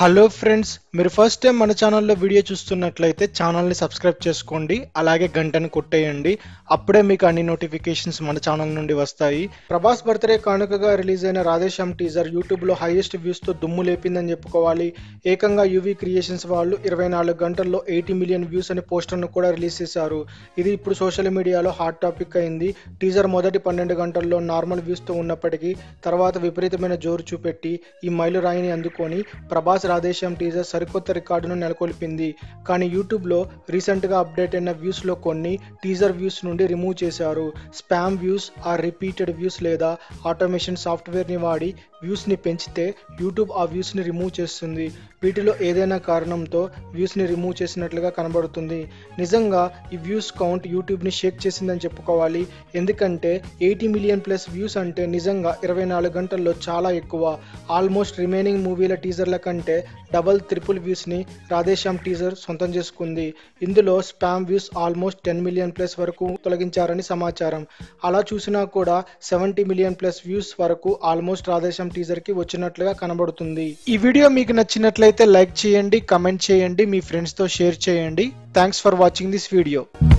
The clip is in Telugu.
హలో ఫ్రెండ్స్ మీరు ఫస్ట్ టైం మన ఛానల్లో వీడియో చూస్తున్నట్లయితే ఛానల్ని సబ్స్క్రైబ్ చేసుకోండి అలాగే గంటను కొట్టేయండి అప్పుడే మీకు అన్ని నోటిఫికేషన్స్ మన ఛానల్ నుండి వస్తాయి ప్రభాస్ బర్త్డే కానుకగా రిలీజ్ అయిన రాధేశ్యామ్ టీజర్ యూట్యూబ్లో హైయెస్ట్ వ్యూస్తో దుమ్ము లేపిందని చెప్పుకోవాలి ఏకంగా యూవీ క్రియేషన్స్ వాళ్ళు ఇరవై నాలుగు గంటల్లో ఎయిటీ మిలియన్ వ్యూస్ అనే పోస్టర్ను కూడా రిలీజ్ చేశారు ఇది ఇప్పుడు సోషల్ మీడియాలో హాట్ టాపిక్ అయింది టీజర్ మొదటి పన్నెండు గంటల్లో నార్మల్ వ్యూస్తో ఉన్నప్పటికీ తర్వాత విపరీతమైన జోరు చూపెట్టి ఈ మైలురాయిని అందుకొని ప్రభాస్ రాధేశ్యామ్ టీజర్ సరికొత్త రికార్డును నెలకొల్పింది కానీ యూట్యూబ్లో రీసెంట్గా అప్డేట్ అయిన వ్యూస్లో కొన్ని టీజర్ వ్యూస్ నుండి రిమూవ్ చేశారు spam views or repeated views లేదా ఆటోమేషన్ సాఫ్ట్వేర్ని వాడి వ్యూస్ని పెంచితే యూట్యూబ్ ఆ వ్యూస్ని రిమూవ్ చేస్తుంది వీటిలో ఏదైనా కారణంతో వ్యూస్ని రిమూవ్ చేసినట్లుగా కనబడుతుంది నిజంగా ఈ వ్యూస్ కౌంట్ యూట్యూబ్ని షేక్ చేసిందని చెప్పుకోవాలి ఎందుకంటే ఎయిటీ మిలియన్ ప్లస్ వ్యూస్ అంటే నిజంగా ఇరవై నాలుగు గంటల్లో చాలా ఎక్కువ ఆల్మోస్ట్ రిమైనింగ్ మూవీల టీజర్ల కంటే డబల్ త్రిపుల్ వ్యూస్ని రాధేశ్యామ్ టీజర్ సొంతం చేసుకుంది ఇందులో spam views almost ten million plus వరకు తొలగించారని సమాచారం అలా చూసినా కూడా సెవెంటీ మిలియన్ ప్లస్ వ్యూస్ వరకు ఆల్మోస్ట్ రాధేశ్యామ్ టీజర్కి వచ్చినట్లుగా కనబడుతుంది ఈ వీడియో మీకు నచ్చినట్లయితే లైక్ చేయండి కమెంట్ చేయండి మీ ఫ్రెండ్స్తో షేర్ చేయండి thanks for watching this video